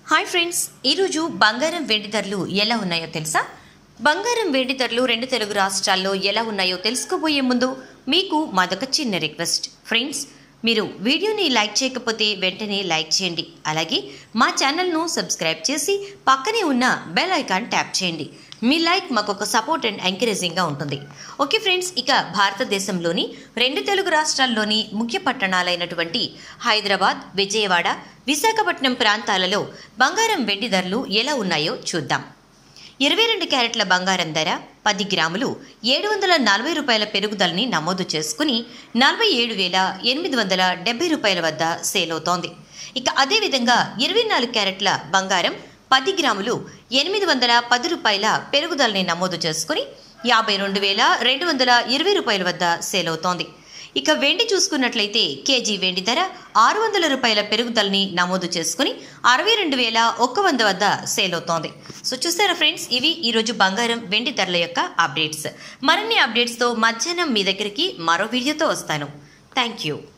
hi friends ఈరోజు బంగారం వెండి ధరలు ఎలా ఉన్నాయో తెలుసా బంగారం వెండి ధరలు రెండు తెలుగు రాష్ట్రాల్లో ఎలా ఉన్నాయో తెలుసుకోబోయే ముందు మీకు మాదొక చిన్న రిక్వెస్ట్ ఫ్రెండ్స్ మీరు వీడియోని లైక్ చేయకపోతే వెంటనే లైక్ చేయండి అలాగే మా ఛానల్ను సబ్స్క్రైబ్ చేసి పక్కనే ఉన్న బెల్ ఐకాన్ ట్యాప్ చేయండి మీ లైక్ మాకు ఒక సపోర్ట్ అండ్ ఎంకరేజింగ్గా ఉంటుంది ఓకే ఫ్రెండ్స్ ఇక భారతదేశంలోని రెండు తెలుగు రాష్ట్రాల్లోని ముఖ్య పట్టణాలైనటువంటి హైదరాబాద్ విజయవాడ విశాఖపట్నం ప్రాంతాలలో బంగారం వెండి ధరలు ఎలా ఉన్నాయో చూద్దాం ఇరవై రెండు క్యారెట్ల బంగారం ధర పది గ్రాములు ఏడు వందల నలభై రూపాయల పెరుగుదలని నమోదు చేసుకుని నలభై ఏడు వేల ఎనిమిది వందల డెబ్బై రూపాయల వద్ద సేల్ అవుతోంది ఇక అదేవిధంగా ఇరవై నాలుగు క్యారెట్ల బంగారం పది గ్రాములు ఎనిమిది వందల పది రూపాయల పెరుగుదలని నమోదు చేసుకుని యాభై రెండు వేల రెండు వందల ఇరవై రూపాయల వద్ద సేల్ అవుతోంది ఇక వెండి చూసుకున్నట్లయితే కేజీ వెండి ధర ఆరు వందల రూపాయల పెరుగుదలని నమోదు చేసుకుని అరవై రెండు వేల ఒక్క వంద వద్ద సేల్ అవుతోంది సో చూసారా ఫ్రెండ్స్ ఇవి ఈరోజు బంగారం వెండి ధరల యొక్క అప్డేట్స్ మరిన్ని అప్డేట్స్తో మధ్యాహ్నం మీ దగ్గరికి మరో వీడియోతో వస్తాను థ్యాంక్ యూ